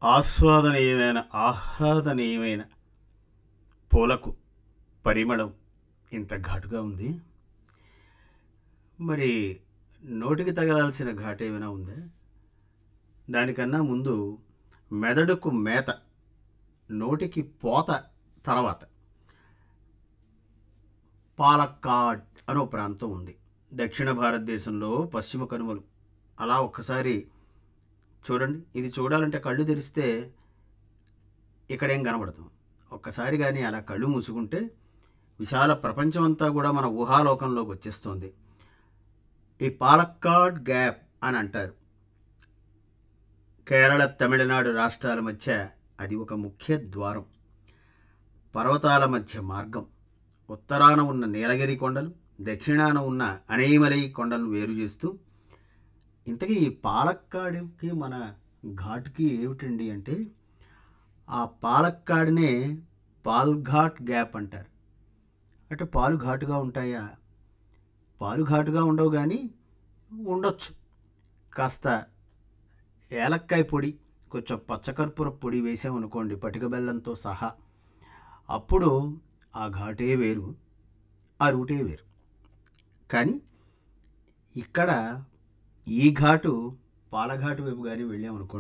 ఆస్వాదనీయమైన ఆహ్లాదనీయమైన పూలకు పరిమళం ఇంత ఘాటుగా ఉంది మరి నోటికి తగలాల్సిన ఘాటు ఏమైనా ఉందా దానికన్నా ముందు మెదడుకు మేత నోటికి పోత తర్వాత పాలక్కాడ్ అనో ప్రాంతం ఉంది దక్షిణ భారతదేశంలో పశ్చిమ కనుమలు అలా ఒక్కసారి చూడండి ఇది చూడాలంటే కళ్ళు తెరిస్తే ఇక్కడేం కనబడతాం ఒక్కసారి కానీ అలా కళ్ళు మూసుకుంటే విశాల ప్రపంచం అంతా కూడా మన ఊహాలోకంలోకి వచ్చేస్తుంది ఈ పాలక్కాడ్ గ్యాప్ అని అంటారు కేరళ తమిళనాడు రాష్ట్రాల మధ్య అది ఒక ముఖ్య ద్వారం పర్వతాల మధ్య మార్గం ఉత్తరాన ఉన్న నీలగిరి కొండలు దక్షిణాన ఉన్న అనేమలై కొండలను వేరు చేస్తూ ఇంతకీ ఈ పాలక్కాడుకి మన ఘాటుకి ఏమిటండి అంటే ఆ పాలక్కాడునే పాల్ఘాట్ గ్యాప్ అంటారు అంటే పాలు ఘాటుగా ఉంటాయా పాలు ఘాటుగా ఉండవు కానీ ఉండొచ్చు కాస్త ఏలక్కాయ పొడి కొంచెం పచ్చకర్పూర పొడి వేసామనుకోండి పటిక బెల్లంతో సహా అప్పుడు ఆ ఘాటే వేరు ఆ రూటే వేరు కానీ ఇక్కడ ఈ ఘాటు పాలఘాటు వైపు కానీ వెళ్ళామనుకోండి